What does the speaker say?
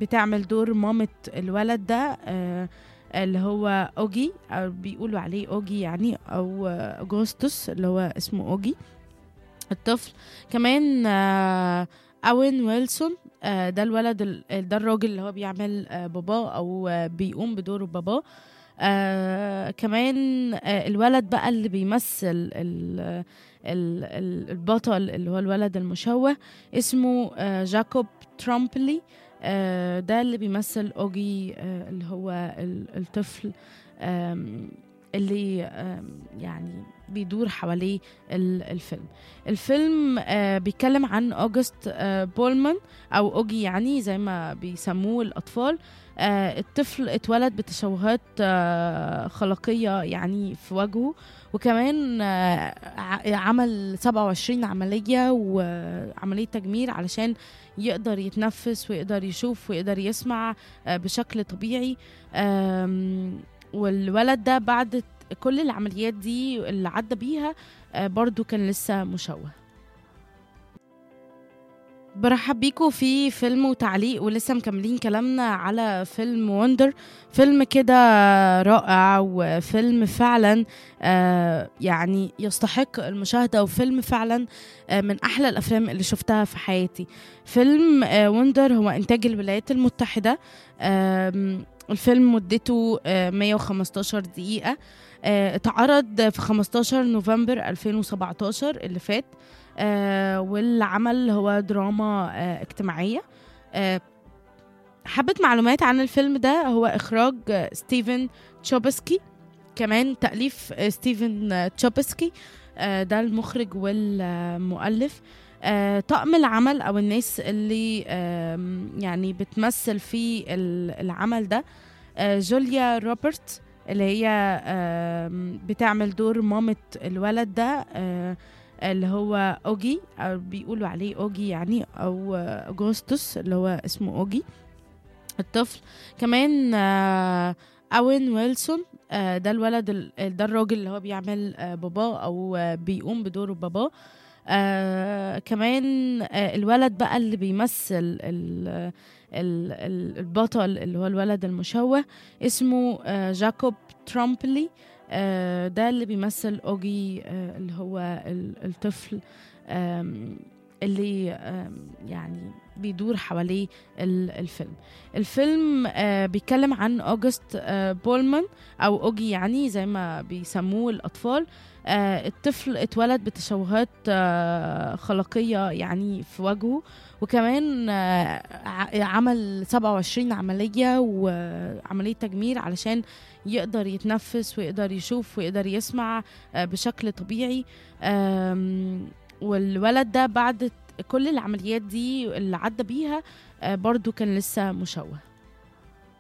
بتعمل دور مامة الولد ده آه، اللي هو اوجي او بيقولوا عليه اوجي يعني او آه، اغسطس اللي هو اسمه اوجي الطفل كمان آه، اوين ويلسون آه، ده الولد ال- ده الراجل اللي هو بيعمل آه، باباه او آه، بيقوم بدور باباه آه كمان آه الولد بقى اللي بيمثل ال ال ال البطل اللي هو الولد المشوه اسمه آه جاكوب ترامبلي آه ده اللي بيمثل اوجي آه اللي هو ال- الطفل آم، اللي آم، يعني بيدور حواليه ال- الفيلم الفيلم آه بيتكلم عن اوجست آه بولمان او اوجي يعني زي ما بيسموه الاطفال آه الطفل اتولد بتشوهات آه خلقيه يعني في وجهه وكمان آه ع- عمل 27 عمليه وعمليه تجميل علشان يقدر يتنفس ويقدر يشوف ويقدر يسمع آه بشكل طبيعي آم، والولد ده بعد كل العمليات دي اللي عدى بيها آه، برضو كان لسه مشوه برحب بيكم في فيلم وتعليق ولسه مكملين كلامنا على فيلم وندر فيلم كده رائع وفيلم فعلا آه، يعني يستحق المشاهدة وفيلم فعلا آه، من أحلى الأفلام اللي شفتها في حياتي فيلم آه، وندر هو إنتاج الولايات المتحدة آم، الفيلم مدته آه، 115 دقيقة آه، اتعرض في 15 نوفمبر 2017 اللي فات آه، والعمل هو دراما آه، اجتماعية آه، حبة معلومات عن الفيلم ده هو إخراج آه، ستيفن تشوبسكي كمان تأليف آه، ستيفن آه، تشوبسكي آه، ده المخرج والمؤلف آه، طقم العمل أو الناس اللي آم، يعني بتمثل في ال- العمل ده آه، جوليا روبرت اللي هي آم، بتعمل دور مامة الولد ده آه، اللي هو اوجي او بيقولوا عليه اوجي يعني او آه، اغسطس اللي هو اسمه اوجي الطفل كمان آه، اوين ويلسون آه، ده الولد ال- ده الراجل اللي هو بيعمل آه، باباه او آه، بيقوم بدور باباه آه كمان آه الولد بقى اللي بيمثل ال ال ال البطل اللي هو الولد المشوه اسمه آه جاكوب ترامبلي آه ده اللي بيمثل اوجي آه اللي هو ال- الطفل آم، اللي آم، يعني بيدور حواليه ال- الفيلم الفيلم آه بيتكلم عن اوجست آه بولمان او اوجي يعني زي ما بيسموه الاطفال آه الطفل اتولد بتشوهات آه خلقيه يعني في وجهه وكمان آه ع- عمل 27 عمليه وعمليه تجميل علشان يقدر يتنفس ويقدر يشوف ويقدر يسمع آه بشكل طبيعي آم، والولد ده بعد كل العمليات دي اللي عدى بيها آه برضو كان لسه مشوه